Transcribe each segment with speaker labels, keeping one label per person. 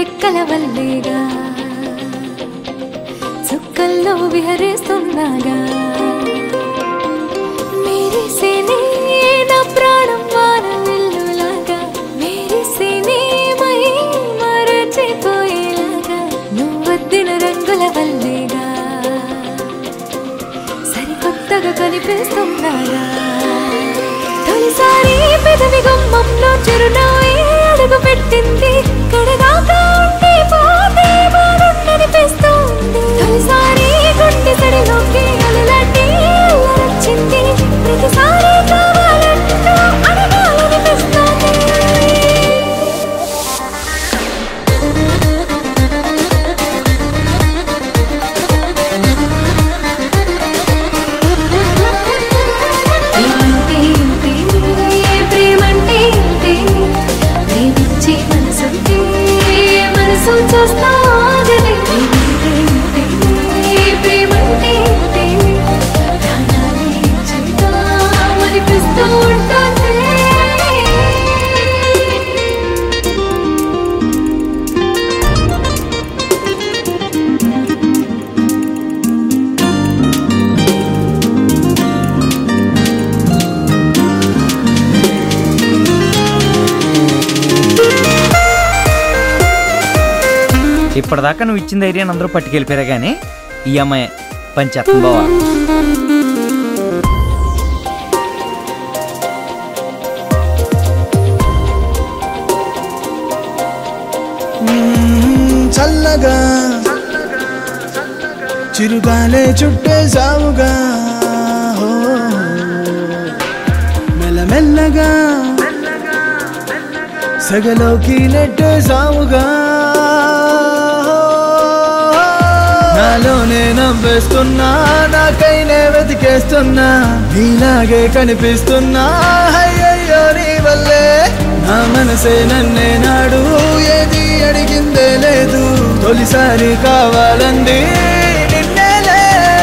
Speaker 1: రెక్కల వల్లేగా చుక్కల్లో విహరిస్తున్నాగా మెరిసేనే నా ప్రాణం వాన వెల్లులాగా మెరిసేనే మై మరచిపోయేలాగా నువ్వద్దిన రంగుల వల్లేగా సరికొత్తగా కనిపిస్తున్నాగా తొలిసారి పెదవి గుమ్మంలో చిరునవ్వే అడుగు పెట్టింది కడగాక ఉంటే పోతే బాగుండనిపిస్తుంది తొలిసారి గుండె సడిలోకి అలలాంటి వచ్చింది ప్రతిసారి కావాలంటూ అడగాలనిపిస్తుంది ప్రేమంటే ఇంతే, ప్రేమంటే ఇంతే, ప్రేమించే మనసుంటే, మనసు చూస్తాగదే. ప్రేమంటే ఇంతే, ప్రేమంటే ఇంతే, ప్రాణాలే ఇచ్చేద్దామనిపిస్తూ ఉంటుంది.
Speaker 2: ఇప్పటిదాకా నువ్వు ఇచ్చిన ధైర్యాన్ని అందరూ పట్టుకెళ్ళిపోయారా కానీ ఈ అమ్మాయి పంచేస్తుంది బావా
Speaker 3: చల్లగా చిరుగాలే చుట్టేసావుగా హో. మెల్లమెల్లగా సగలోకి నెట్టేసావుగా నాలోనే నవ్వేస్తున్నా నాకైనే వెతికేస్తున్నా నీలాగే కనిపిస్తున్నా అయ్యయ్యో నీ వల్లే నా మనసే నన్నే నాడు ఏది అడిగిందే లేదు తొలిసారి కావాలంది నిన్నేలే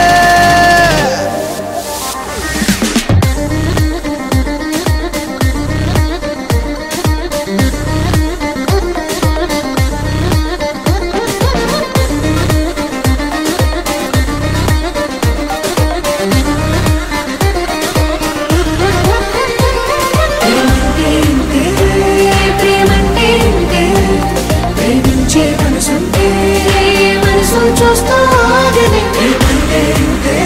Speaker 1: ప్రేమంటే ఇంతే, ప్రేమంటే ఇంతే, ప్రేమించే మనసుంటే మనసు చూస్తాగదే. ప్రేమంటే ఇంతే,